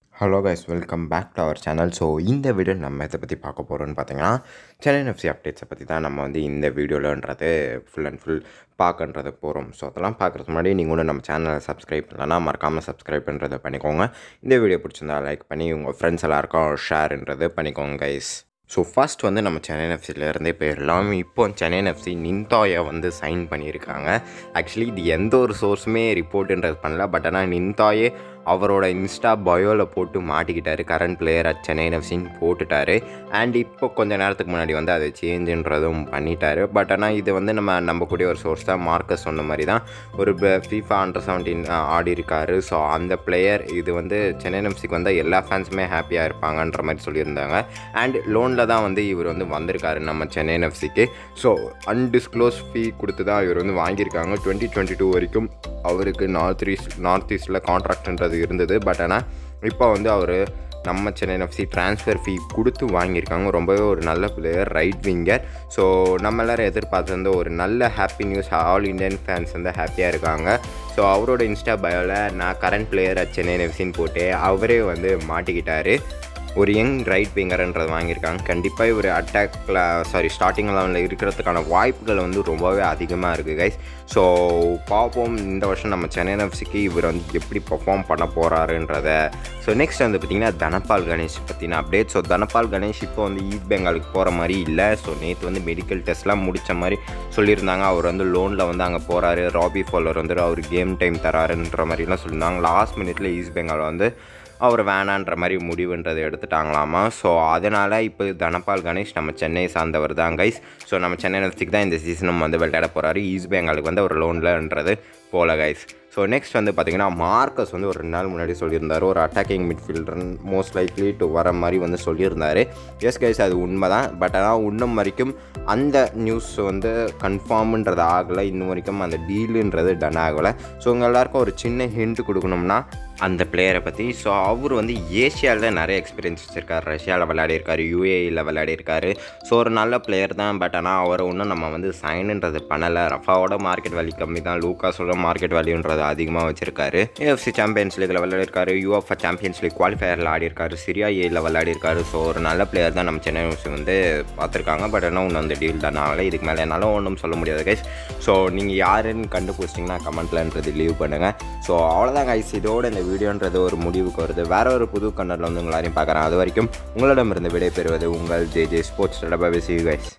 hello guys welcome back to our channel so இந்த video நம்ம இதை பற்றி பார்க்க போகிறோம்னு பார்த்தீங்கன்னா சென்னை எஃப்சி அப்டேட்ஸை பற்றி தான் நம்ம வந்து இந்த வீடியோலன்றது ஃபுல் அண்ட் ஃபுல் பார்க்கன்றது போகிறோம் ஸோ அதெல்லாம் பார்க்குறதுக்கு முன்னாடி நீங்கள் ஒன்று நம்ம சேனலை சப்ஸ்கிரைப் பண்ணலன்னா மறக்காமல் சப்ஸ்கிரைப் பண்ணுறதை பண்ணிக்கோங்க இந்த வீடியோ பிடிச்சிருந்தா லைக் பண்ணி உங்கள் ஃப்ரெண்ட்ஸ் எல்லாருக்கும் ஷேர்ன்றது பண்ணிக்கோங்க கைஸ் ஸோ ஃபர்ஸ்ட் வந்து நம்ம சென்னை எஃப்சிலேருந்தே போயிடலாம் இப்போ சென்னை எஃப்சி நின்தாயை வந்து சைன் பண்ணியிருக்காங்க ஆக்சுவலி இது எந்த ஒரு சோர்ஸுமே ரிப்போர்ட்டுன்றது பண்ணல பட் ஆனால் நின்தாயே அவரோட இன்ஸ்டா பயோவில் போட்டு மாட்டிக்கிட்டாரு கரண்ட் பிளேயர் அட் சென்னை எஃப்சின்னு போட்டுட்டாரு அண்ட் இப்போ கொஞ்ச நேரத்துக்கு முன்னாடி வந்து அதை சேஞ்சுன்றதும் பண்ணிட்டாரு பட் ஆனால் இது வந்து நம்ம நம்பக்கூடிய ஒரு சோர்ஸ் தான் மார்க்கஸ் சொன்ன மாதிரி தான் ஒரு ஃபீஃபா அண்டர் செவன்டீன் ஆடி இருக்காரு ஸோ அந்த பிளேயர் இது வந்து சென்னை எஃப்சிக்கு வந்தால் எல்லா ஃபேன்ஸுமே ஹாப்பியாக இருப்பாங்கன்ற மாதிரி சொல்லியிருந்தாங்க அண்ட் லோனில் தான் வந்து இவர் வந்து வந்திருக்காரு நம்ம சென்னை எஃப்சிக்கு ஸோ அன்டிஸ்க்ளோஸ் ஃபீ கொடுத்து தான் இவர் வந்து வாங்கியிருக்காங்க டுவெண்ட்டி டுவெண்ட்டி டூ வரைக்கும் அவருக்கு நார்த் ஈஸ்ட் நார்த் ஈஸ்ட்டில் கான்ட்ராக்ட்ன்றது இருந்தது பட் ஆனால் இப்போ வந்து அவர் நம்ம சென்னை எஃப்சி ட்ரான்ஸ்ஃபர் ஃபீ கொடுத்து வாங்கியிருக்காங்க ரொம்பவே ஒரு நல்ல பிளேயர் ரைட் விங்கர் ஸோ நம்ம எல்லோரும் எதிர்பார்த்து ஒரு நல்ல happy news all Indian fans வந்து ஹாப்பியாக இருக்காங்க ஸோ அவரோட இன்ஸ்டா பயோவில் நான் கரண்ட் பிளேயர் சென்னை எஃப்சின்னு போட்டு அவரே வந்து மாட்டிக்கிட்டாரு ஒரு யங் ரைட் விங்கர்ன்றது வாங்கியிருக்காங்க கண்டிப்பாக இவர் அட்டாக்கில் சாரி ஸ்டார்டிங் லெவலில் இருக்கிறதுக்கான வாய்ப்புகள் வந்து ரொம்பவே அதிகமாக இருக்குது கைஸ் ஸோ பார்ப்போம் இந்த வருஷம் நம்ம சென்னை எஃப்சிக்கு இவர் வந்து எப்படி பர்ஃபார்ம் பண்ண போகிறாருன்றத ஸோ நெக்ஸ்ட் வந்து பார்த்திங்கன்னா தனபால் கணேஷ் பற்றின அப்டேட் ஸோ தனபால் கணேஷ் இப்போ வந்து ஈஸ்ட் பெங்காலுக்கு போகிற மாதிரி இல்லை ஸோ நேற்று வந்து மெடிக்கல் டெஸ்ட்லாம் முடித்த மாதிரி சொல்லியிருந்தாங்க அவர் வந்து லோனில் வந்து அங்கே போகிறாரு ராபி ஃபாலர் வந்து அவர் கேம் டைம் தராருன்ற மாதிரிலாம் சொல்லியிருந்தாங்க லாஸ்ட் மினிட்ல ஈஸ்ட் பெங்கால் வந்து அவர் வேணான்ற மாதிரி முடிவுன்றதை எடுத்துட்டாங்களாமா ஸோ அதனால் இப்போ தனபால் கணேஷ் நம்ம சென்னை சார்ந்தவர் தான் கைஸ் ஸோ நம்ம சென்னை எஃப்சிக்கு தான் இந்த சீசனும் வந்து விளையாட போகிறாரு ஈஸ்ட் பெங்காலுக்கு வந்து ஒரு லோன்லன்றது போல கைஸ் ஸோ நெக்ஸ்ட் வந்து பார்த்திங்கன்னா மார்க்கஸ் வந்து ஒரு ரெண்டு நாள் முன்னாடி சொல்லியிருந்தார் ஒரு attacking midfielder most likely to வர மாதிரி வந்து சொல்லியிருந்தார் எஸ் கைஸ் அது உண்மை தான் பட் ஆனால் இன்னும் வரைக்கும் அந்த நியூஸ் வந்து கன்ஃபார்ம்ன்றது ஆகலை இன்னும் வரைக்கும் அந்த டீலுன்றது டன் ஆகலை ஸோ உங்கள் எல்லாருக்கும் ஒரு சின்ன ஹிண்ட் கொடுக்கணும்னா அந்த பிளேயரை பற்றி ஸோ அவர் வந்து ஏஷியாவில் நிறைய எக்ஸ்பீரியன்ஸ் வச்சுருக்காரு ரஷ்யாவில் விளையாடிருக்காரு யூஏயில் விளையாடிருக்காரு ஸோ ஒரு நல்ல பிளேயர் தான் பட் ஆனால் அவரை ஒன்றும் நம்ம வந்து சைனுன்றது பண்ணலை ரஃபாவோட மார்க்கெட் வேல்யூ கம்மி தான் லூக்காஸோட மார்க்கெட் வேல்யூன்றது அதிகமாக வச்சிருக்காரு ஏஎஃப்சி சாம்பியன்ஸ் லீக்கில் விளையாடிருக்காரு யூஎஃப்ஆ சாம்பியன்ஸ் லீக் குவாலிஃபயரில் ஆடிருக்காரு சிரியா ஏயில் விளையாடிருக்காரு ஸோ ஒரு நல்ல பிளேயர் தான் நம்ம சென்னை எஃப்சி வந்து பார்த்துருக்காங்க பட் ஆனால் ஒன்றும் அந்த டீல் தான் ஆகலை இதுக்கு மேலே என்னால் ஒன்றும் சொல்ல முடியாது கைஸ் ஸோ நீங்கள் யாருன்னு கண்டுபிடிச்சிட்டிங்கன்னா கமெண்ட்லன்றது லீவ் பண்ணுங்கள் ஸோ அவ்வளோதான் கைஸ் இதோட இந்த வீடியோன்றது ஒரு முடிவுக்கு வருது வேற ஒரு புது கண்ணரில் வந்து உங்களாரையும் பார்க்குறேன் அது வரைக்கும் உங்களிடமிருந்து விடை பெறுவது உங்கள் ஜே ஜே ஸ்போர்ட்ஸ் டபா கைஸ்